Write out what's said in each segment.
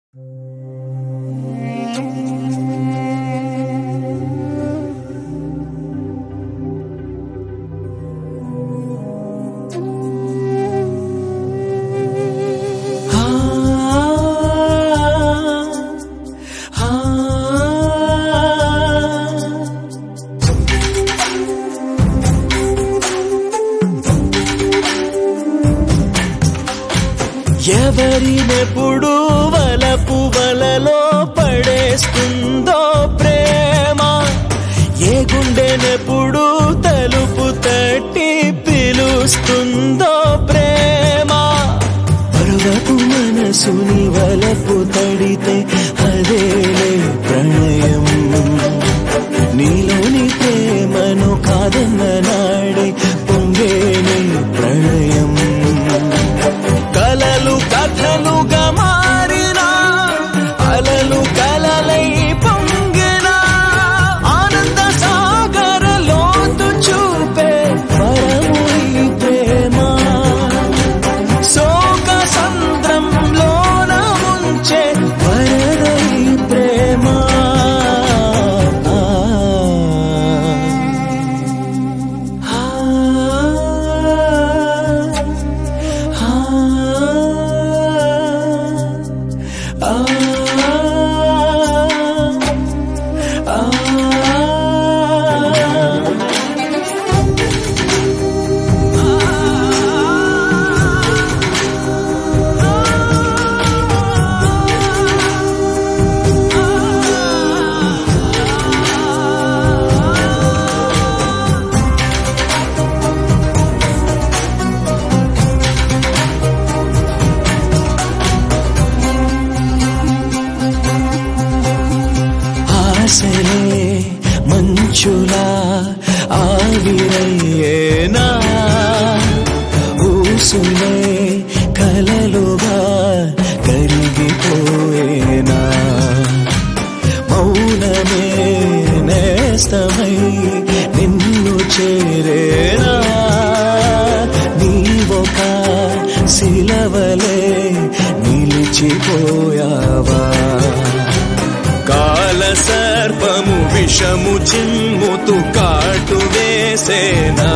ఎవరినెప్పుడు వలపు వలలో పడేస్తుందో ప్రేమ ఏ గుండెనెప్పుడు తలుపు తట్టి పిలుస్తుందో ప్రేమ పర్వపు మనసుని వలపు తడితే అదేలే ప్రణయం నీలోని ప్రేమను కాదన్న నాడే పొంగేనే ప్రణయం కలలు కథలుగా మారిన అలలు కలలై పొంగిన ఆనంద సాగర లోతు చూపే పరము ఈ ప్రేమ శోక సంద్రంలోన ముంచే వరదై ప్రేమ ఆ, ఆ, ఆ, ఆ, ఆ. ఆశలే మంచులా ఆవిరయ్యేనా ఊసులే కలలుగా కరిగిపోయేనా మౌనమే నేస్తమై నిన్ను చేరేనా నీవొక శిలవలే నిలిచిపోయావా కాల సర్పము విషము చిమ్ముతు కాటు వేసేనా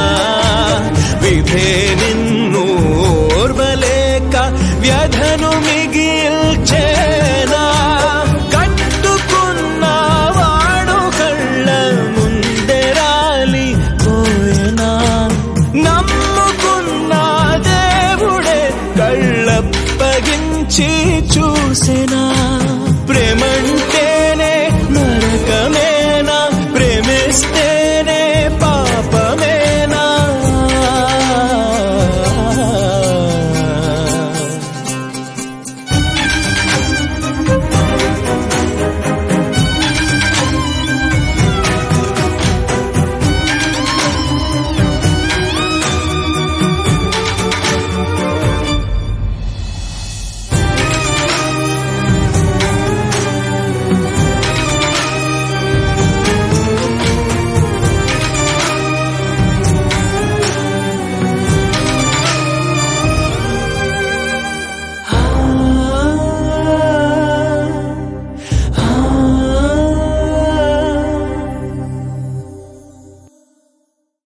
విధే నిన్ను ఓర్వలేక వ్యధను మిగిల్చేనా కట్టుకున్న వాడు కళ్ళ ముందే రాలి పోయేనా నమ్ముకున్న దేవుడే కళ్ళప్పగించి చూసినా